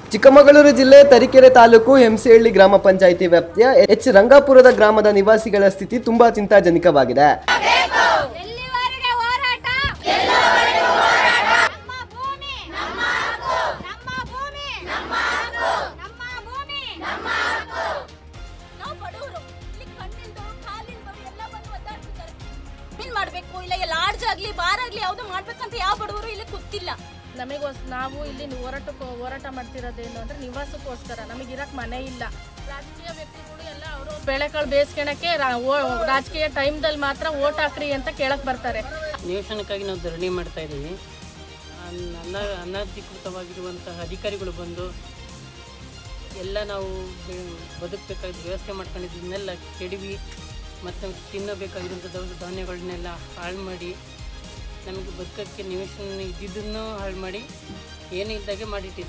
ಚಿಕ್ಕಮಗಳೂರು ಜಿಲ್ಲೆ ತರೀಕೆರೆ ತಾಲೂಕು ಹೆಂಸೇಹಳ್ಳಿ ಗ್ರಾಮ ಪಂಚಾಯಿತಿ ವ್ಯಾಪ್ತಿಯ ಎಚ್ ರಂಗಾಪುರದ ಗ್ರಾಮದ ನಿವಾಸಿಗಳ ಸ್ಥಿತಿ ತುಂಬಾ ಚಿಂತಾಜನಕವಾಗಿದೆ ಎಲ್ಲಿವರೆಗೆ ಹೋರಾಟ ನಮ್ಮ ಭೂಮಿ ನಮ್ಮ ಹಕ್ಕು ನಮ್ಮ ಭೂಮಿ ನಮ್ಮ ಹಕ್ಕು ನಮ್ಮ ಭೂಮಿ ನಮ್ಮ ಹಕ್ಕು ನಾವು ಬಡವರು ಇಲ್ಲಿ ಕಣ್ಣಿಲ್ದವ್ರು ಕಾಲಿಲ್ದವ್ರು ಎಲ್ಲ ಬಂದು ಒದ್ದಾಡ್ತಿದ್ದಾರೆ ಏನ್ ಮಾಡ್ಬೇಕು ಇಲ್ಲ ಲಾಡ್ಜ್ ಆಗ್ಲಿ ಬಾರ್ ಆಗ್ಲಿ ಯಾವ್ದು ಮಾಡ್ಬೇಕಂತ ಯಾವ ಬಡವರು ಇಲ್ಲಿ ಗೊತ್ತಿಲ್ಲ ನಮಗೋಸ್ ನಾವು ಇಲ್ಲಿ ಹೋರಾಟಕ್ಕೆ ಹೋರಾಟ ಮಾಡ್ತಿರೋದೇನು ಅಂದ್ರೆ ನಿವಾಸಕ್ಕೋಸ್ಕರ ನಮಗೆ ಇರಕ್ ಮನೆ ಇಲ್ಲ ರಾಜಕೀಯ ವ್ಯಕ್ತಿಗಳು ಎಲ್ಲ ಅವರು ಬೆಳೆಕಾಳು ಬೇಯಿಸ್ಕೊಳಕ್ಕೆ ರಾಜಕೀಯ ಟೈಮ್ದಲ್ಲಿ ಮಾತ್ರ ಓಟ್ ಹಾಕ್ರಿ ಅಂತ ಕೇಳಕ್ ಬರ್ತಾರೆ ನಿವೇಶನಕ್ಕಾಗಿ ನಾವು ಧರಣಿ ಮಾಡ್ತಾ ಇದ್ದೀವಿ ಅನ್- ಅನ ಅನಧಿಕೃತವಾಗಿರುವಂತಹ ಅಧಿಕಾರಿಗಳು ಬಂದು ಎಲ್ಲ ನಾವು ಬೆ- ಬದುಕಬೇಕಾದ ವ್ಯವಸ್ಥೆ ಮಾಡ್ಕೊಂಡಿದ್ದನ್ನೆಲ್ಲ ಕೆಡವಿ ಮತ್ತು ತಿನ್ನಬೇಕಾಗಿರುವಂಥ ದವಸ ಧಾನ್ಯಗಳನ್ನೆಲ್ಲ ಹಾಳು ಮಾಡಿ ನಮಗೆ ಬದುಕೋಕ್ಕೆ ನಿವೇಶನ ಇದ್ದಿದ್ದನ್ನು ಹಾಳು ಮಾಡಿ ಏನಿದ್ದಾಗೆ ಮಾಡಿಟ್ಟಿದ್ದಾರೆ